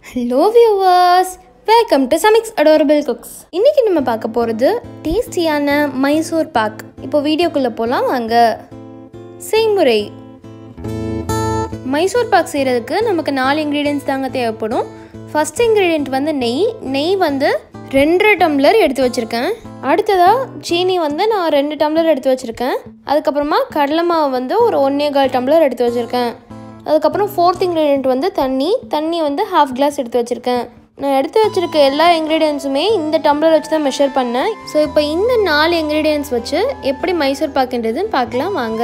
hello viewers welcome to Samix adorable cooks இன்னைக்கு நம்ம பார்க்க போகிறது டேஸ்டியான மைசூர் பாக் இப்போ வீடியோக்குள்ளே போகலாம் வாங்க செய்முறை மைசூர் பாக் செய்கிறதுக்கு நமக்கு நாலு இன்க்ரீடியன்ஸ் தாங்க தேவைப்படும் ஃபஸ்ட் இன்க்ரீடியன்ட் வந்து நெய் நெய் வந்து ரெண்டரை டம்ளர் எடுத்து வச்சுருக்கேன் அடுத்ததாக சீனி வந்து நான் ரெண்டு டம்ளர் எடுத்து வச்சுருக்கேன் அதுக்கப்புறமா கடலை மாவு வந்து ஒரு ஒன்றே கால் டம்ளர் எடுத்து வச்சுருக்கேன் அதுக்கப்புறம் ஃபோர்த் இன்க்ரீடியன்ட் வந்து தண்ணி தண்ணி வந்து ஹாஃப் கிளாஸ் எடுத்து வச்சுருக்கேன் நான் எடுத்து வச்சுருக்க எல்லா இன்க்ரீடியன்ஸுமே இந்த டம்ளர் வச்சு தான் மெஷர் பண்ணேன் ஸோ இப்போ இந்த நாலு இன்க்ரீடியன்ஸ் வச்சு எப்படி மைசூர் பாக்குன்றதுன்னு பார்க்கலாம் வாங்க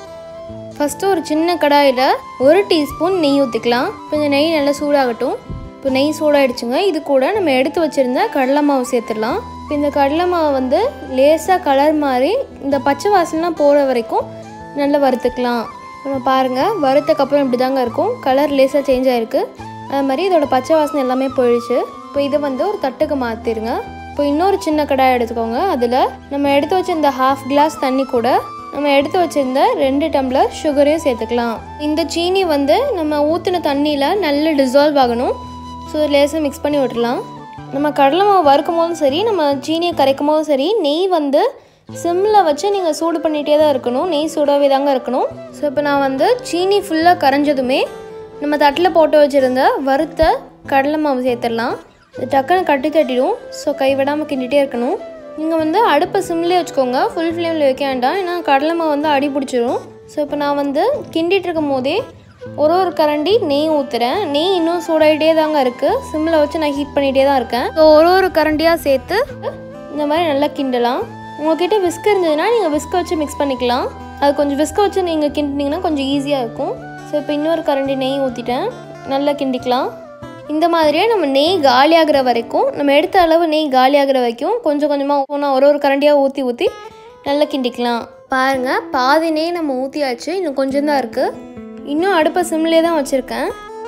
ஃபஸ்ட்டு ஒரு சின்ன கடாயில் ஒரு டீஸ்பூன் நெய் ஊற்றிக்கலாம் இப்போ இந்த நெய் நல்லா சூடாகட்டும் இப்போ நெய் சூடாயிடுச்சுங்க இது கூட நம்ம எடுத்து வச்சுருந்த கடலை மாவு சேர்த்துடலாம் இப்போ இந்த கடலை மாவு வந்து லேசாக கலர் மாதிரி இந்த பச்சை வாசனைலாம் போகிற வரைக்கும் நல்லா வறுத்துக்கலாம் நம்ம பாருங்கள் வறுத்தக்கப்புறம் இப்படி தாங்க இருக்கும் கலர் லேசாக சேஞ்ச் ஆகிருக்கு அது மாதிரி இதோட பச்சை வாசனை எல்லாமே போயிடுச்சு இப்போ இதை வந்து ஒரு தட்டுக்கு மாற்றிடுங்க இப்போ இன்னொரு சின்ன கடாய் எடுத்துக்கோங்க அதில் நம்ம எடுத்து வச்ச இந்த ஹாஃப் கிளாஸ் தண்ணி கூட நம்ம எடுத்து வச்சிருந்த ரெண்டு டம்ளர் சுகரையும் சேர்த்துக்கலாம் இந்த சீனி வந்து நம்ம ஊற்றின தண்ணியில் நல்லா டிசால்வ் ஆகணும் ஸோ லேசாக மிக்ஸ் பண்ணி விட்டுறலாம் நம்ம கடலை மாவு வறுக்கும் போதும் சரி நம்ம சீனியை கரைக்கும் போதும் சரி நெய் வந்து சிம்மில் வச்சு நீங்கள் சூடு பண்ணிகிட்டே தான் இருக்கணும் நெய் சூடாகவே தாங்க இருக்கணும் ஸோ இப்போ நான் வந்து சீனி ஃபுல்லாக கரைஞ்சதுமே நம்ம தட்டில் போட்டு வச்சுருந்த வறுத்த கடலை மாவு சேர்த்துடலாம் இது டக்குன்னு கட்டி தட்டிடும் ஸோ கைவிடாமல் கிண்டிகிட்டே இருக்கணும் நீங்கள் வந்து அடுப்பை சிம்லேயே வச்சுக்கோங்க ஃபுல் ஃப்ளேமில் வைக்க வேண்டாம் ஏன்னா கடலை மாவு வந்து அடி பிடிச்சிரும் ஸோ இப்போ நான் வந்து கிண்டிட்டு இருக்கும் போதே ஒரு ஒரு கரண்டி நெய் ஊற்றுறேன் நெய் இன்னும் சூடாகிட்டே தாங்க இருக்குது சிம்மில் வச்சு நான் ஹீட் பண்ணிகிட்டே தான் இருக்கேன் ஸோ ஒரு ஒரு கரண்டியாக சேர்த்து இந்த மாதிரி நல்லா கிண்டலாம் உங்ககிட்ட விஸ்க் இருந்ததுன்னா நீங்கள் விஸ்க் வச்சு மிக்ஸ் பண்ணிக்கலாம் அது கொஞ்சம் விஸ்க் வச்சு நீங்கள் கிண்டினீங்கன்னா கொஞ்சம் ஈஸியாக இருக்கும் ஸோ இப்போ இன்னொரு கரண்டி நெய் ஊற்றிட்டேன் நல்லா கிண்டிக்கலாம் இந்த மாதிரியே நம்ம நெய் காலியாகிற வரைக்கும் நம்ம எடுத்த அளவு நெய் காலியாகிற வரைக்கும் கொஞ்சம் கொஞ்சமாக போனால் ஒரு ஒரு கரண்டியாக ஊற்றி ஊற்றி நல்லா கிண்டிக்கலாம் பாருங்கள் பாதி நெய் நம்ம ஊற்றியாச்சு இன்னும் கொஞ்சம் தான் இருக்குது இன்னும் அடுப்பை சிம்லேயே தான் வச்சுருக்கேன்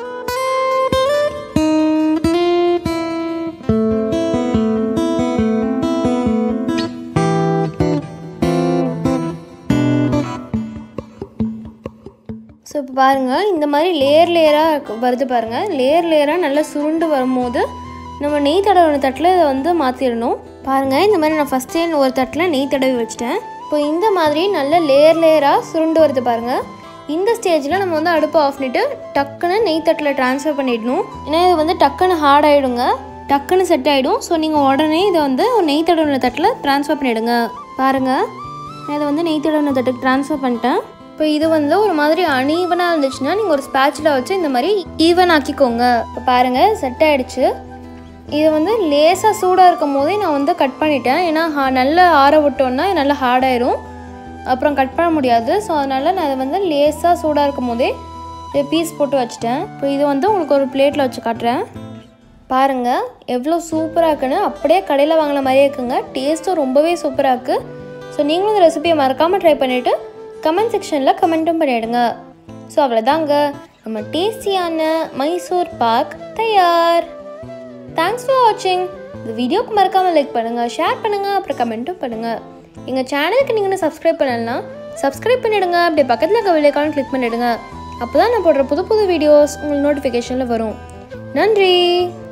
ஸோ இப்போ பாருங்கள் இந்த மாதிரி லேயர் லேயராக வருது பாருங்கள் லேயர் லேயராக நல்லா சுருண்டு வரும்போது நம்ம நெய் தடவை தட்டில் இதை வந்து மாற்றிடணும் பாருங்கள் இந்த மாதிரி நான் ஃபஸ்ட்டே ஒரு தட்டில் நெய் தடவி வச்சிட்டேன் இப்போ இந்த மாதிரி நல்ல லேயர் லேயராக சுருண்டு வருது பாருங்கள் இந்த ஸ்டேஜில் நம்ம வந்து அடுப்பை ஆஃப் பண்ணிவிட்டு டக்குன்னு நெய் தட்டில் ட்ரான்ஸ்ஃபர் பண்ணிடணும் ஏன்னா இது வந்து டக்குன்னு ஹார்ட் ஆகிடுங்க டக்குன்னு செட் ஆகிடும் ஸோ நீங்கள் உடனே இதை வந்து ஒரு நெய் தடவின தட்டில் ட்ரான்ஸ்ஃபர் பண்ணிவிடுங்க பாருங்கள் நான் இதை வந்து நெய் தடவின தட்டுக்கு ட்ரான்ஸ்ஃபர் பண்ணிட்டேன் இப்போ இது வந்து ஒரு மாதிரி அனீவனாக இருந்துச்சுன்னா நீங்கள் ஒரு ஸ்பேச்சில் வச்சு இந்த மாதிரி ஈவன் ஆக்கிக்கோங்க இப்போ பாருங்கள் செட் ஆகிடுச்சு இது வந்து லேசாக சூடாக இருக்கும் போதே நான் வந்து கட் பண்ணிட்டேன் ஏன்னா ஹா நல்லா ஆற விட்டோன்னா இது நல்லா ஹார்டாயிரும் அப்புறம் கட் பண்ண முடியாது ஸோ அதனால் நான் இதை வந்து லேசாக சூடாக இருக்கும் போதே இதை பீஸ் போட்டு வச்சுட்டேன் இப்போ இது வந்து உங்களுக்கு ஒரு பிளேட்டில் வச்சு காட்டுறேன் பாருங்கள் எவ்வளோ சூப்பராக இருக்குன்னு அப்படியே கடையில் வாங்கின மாதிரியே இருக்குங்க டேஸ்ட்டும் ரொம்பவே சூப்பராக இருக்குது ஸோ நீங்களும் இந்த ரெசிபியை மறக்காமல் ட்ரை பண்ணிவிட்டு கமெண்ட் செக்ஷனில் கமெண்ட்டும் பண்ணிவிடுங்க ஸோ அவ்வளோதாங்க நம்ம டேஸ்டியான மைசூர் பாக் தயார் தேங்க்ஸ் ஃபார் வாட்சிங் இந்த வீடியோக்கு மறக்காமல் லைக் பண்ணுங்கள் ஷேர் பண்ணுங்கள் அப்புறம் கமெண்ட்டும் பண்ணுங்கள் எங்கள் சேனலுக்கு நீங்கள் இன்னும் சப்ஸ்கிரைப் பண்ணலன்னா சப்ஸ்கிரைப் பண்ணிவிடுங்க அப்படியே பக்கத்தில் இருக்க விலைக்கான கிளிக் பண்ணிவிடுங்க அப்போ தான் நான் போடுற புது புது வீடியோஸ் உங்களுக்கு நோட்டிஃபிகேஷனில் வரும் நன்றி